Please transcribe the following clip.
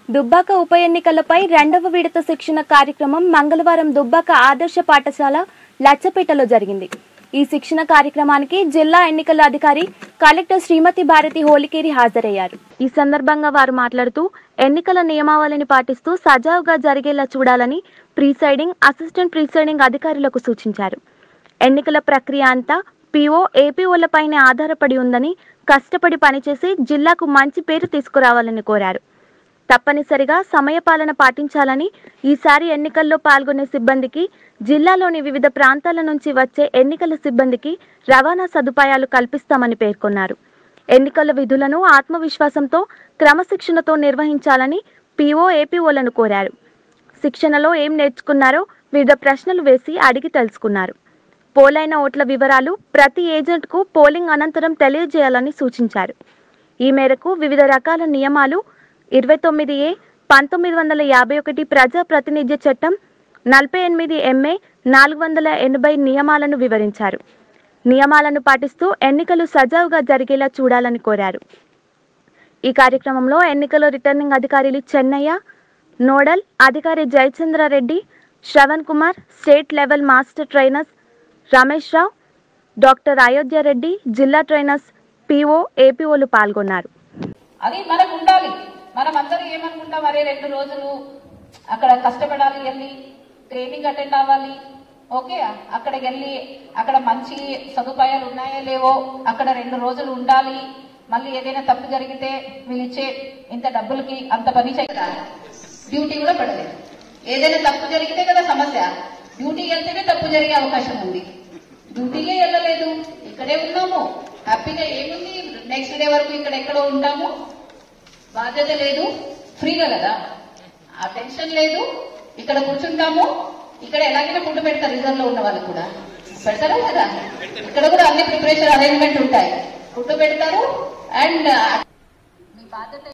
దుబ్బాక ఉప ఎన్నికలపై రెండవ విడత శిక్షణ కార్యక్రమం మంగళవారం దుబ్బాక ఆదర్శ పాఠశాల లచ్చపేటలో జరిగింది ఈ శిక్షణ కార్యక్రమానికి జిల్లా ఎన్నికల అధికారి కలెక్టర్ శ్రీమతి భారతి హోలికేరి హాజరయ్యారు ఈ సందర్భంగా వారు మాట్లాడుతూ ఎన్నికల నియమావళిని పాటిస్తూ సజావుగా జరిగేలా చూడాలని ప్రీసైడింగ్ అసిస్టెంట్ ప్రీసైడింగ్ అధికారులకు సూచించారు ఎన్నికల ప్రక్రియ అంతా పీఓ ఏపీఓలపైనే ఆధారపడి ఉందని కష్టపడి పనిచేసి జిల్లాకు మంచి పేరు తీసుకురావాలని కోరారు తప్పనిసరిగా సమయపాలన పాటించాలని ఈసారి ఎన్నికల్లో పాల్గొనే సిబ్బందికి జిల్లాలోని వివిధ ప్రాంతాల నుంచి వచ్చే ఎన్నికల సిబ్బందికి రవాణా సదుపాయాలు కల్పిస్తామని పేర్కొన్నారు ఎన్నికల విధులను ఆత్మవిశ్వాసంతో క్రమశిక్షణతో నిర్వహించాలని పీఓ ఏపీఓలను కోరారు శిక్షణలో ఏం నేర్చుకున్నారో వివిధ ప్రశ్నలు వేసి అడిగి తెలుసుకున్నారు పోలైన ఓట్ల వివరాలు ప్రతి ఏజెంట్కు పోలింగ్ అనంతరం తెలియజేయాలని సూచించారు ఈ మేరకు వివిధ రకాల నియమాలు ఇరవై తొమ్మిది ఏ పంతొమ్మిది వందల యాభై ఒకటి ప్రజా ప్రాతినిధ్య చట్టం నలభై ఎనిమిది ఎంఏ నాలుగు వందల ఎనభై నియమాలను వివరించారు నియమాలను పాటిస్తూ ఎన్నికలు సజావుగా జరిగేలా చూడాలని కోరారు ఈ కార్యక్రమంలో ఎన్నికల రిటర్నింగ్ అధికారులు చెన్నయ్య నోడల్ అధికారి Jayachandra Reddy Shravan Kumar state level master trainers Ramesh Rao doctor Ayodhya Reddy జిల్లా ట్రైనర్స్ పీఓ ఏపీఓలు పాల్గొన్నారు అది మనకు ఉండాలి మనం అందరూ ఏమనుకుంటాం అరే రెండు రోజులు అక్కడ కష్టపడాలి వెళ్ళి ట్రైనింగ్ అటెండ్ అవ్వాలి ఓకే అక్కడికి వెళ్ళి అక్కడ మంచి సదుపాయాలు ఉన్నాయో లేవో అక్కడ రెండు రోజులు ఉండాలి మళ్ళీ ఏదైనా తప్పు జరిగితే వీళ్ళు ఇచ్చే ఇంత డబ్బులకి అంత పని చేయదా డ్యూటీ కూడా పడలేదు ఏదైనా తప్పు జరిగితే కదా సమస్య డ్యూటీ వెళ్తేనే తప్పు జరిగే అవకాశం ఉంది డ్యూటీకే వెళ్ళలేదు ఇక్కడే ఉన్నాము హ్యాపీగా ఏముంది నెక్స్ట్ డే వరకు ఇక్కడ ఎక్కడో ఉంటాము బాధ్యత లేదు ఫ్రీగా కదా ఆ టెన్షన్ లేదు ఇక్కడ కూర్చుంటాము ఇక్కడ ఎలాగైనా ఫుడ్ పెడతారు రిజర్వ్ లో ఉన్న వాళ్ళకు కూడా పెడతారా కదా ఇక్కడ కూడా అన్ని ప్రిపరేషన్ అరేంజ్మెంట్ ఉంటాయి ఫుడ్ పెడతారు అండ్ మీ బాధ్యత